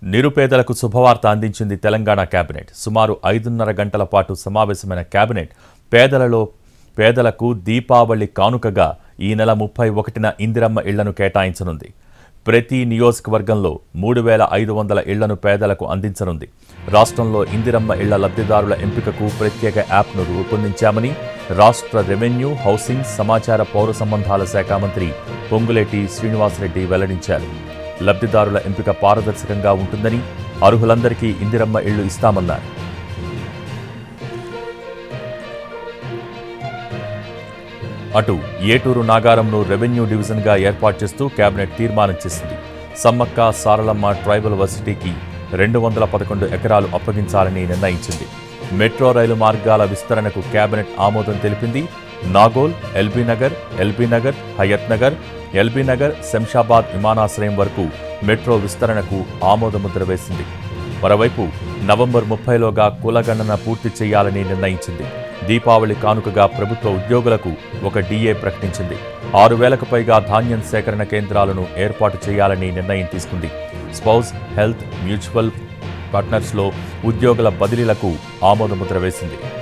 నిరుపేదలకు శుభవార్త అందించింది తెలంగాణ కేబినెట్ సుమారు ఐదున్నర గంటల పాటు సమావేశమైన కేబినెట్ పేదలలో పేదలకు దీపావళి కానుకగా ఈ నెల ముప్పై ఒకటిన ఇందిరమ్మ ఇళ్లను కేటాయించనుంది ప్రతి నియోజకవర్గంలో మూడు వేల ఐదు వందల ఇళ్లను పేదలకు అందించనుంది రాష్ట్రంలో ఇందిరమ్మ ఇళ్ల లబ్ధిదారుల ఎంపికకు ప్రత్యేక యాప్ను రూపొందించామని రాష్ట్ర రెవెన్యూ హౌసింగ్ సమాచార పౌర సంబంధాల శాఖ మంత్రి పొంగులేటి శ్రీనివాసరెడ్డి వెల్లడించారు లబ్ధిదారుల ఎంపిక పారదర్శకంగా ఉంటుందని అర్హులందరికీ ఇందిరమ్మ ఇళ్లు ఇస్తామన్నారు అటు ఏటూరు నాగారంను రెవెన్యూ డివిజన్గా ఏర్పాటు చేస్తూ కేబినెట్ తీర్మానం చేసింది సమ్మక్క సారలమ్మ ట్రైబల్ వర్సిటీకి రెండు వందల పదకొండు ఎకరాలు అప్పగించాలని నిర్ణయించింది మెట్రో రైలు మార్గాల విస్తరణకు కేబినెట్ ఆమోదం తెలిపింది Nagole LB Nagar LB Nagar Hayath Nagar LB Nagar Shamshabad విమానాశ్రయం వరకు మెట్రో విస్తరణకు ఆమోదముద్ర వేసింది మరోవైపు నవంబర్ ముప్పైలోగా కులగణన పూర్తి చేయాలని నిర్ణయించింది దీపావళి కానుకగా ప్రభుత్వ ఉద్యోగులకు ఒక డీఏ ప్రకటించింది ఆరు వేలకు పైగా ధాన్యం సేకరణ కేంద్రాలను ఏర్పాటు చేయాలని నిర్ణయం తీసుకుంది స్పౌస్ హెల్త్ మ్యూచువల్ పార్ట్నర్స్లో ఉద్యోగుల బదిలీలకు ఆమోదముద్ర వేసింది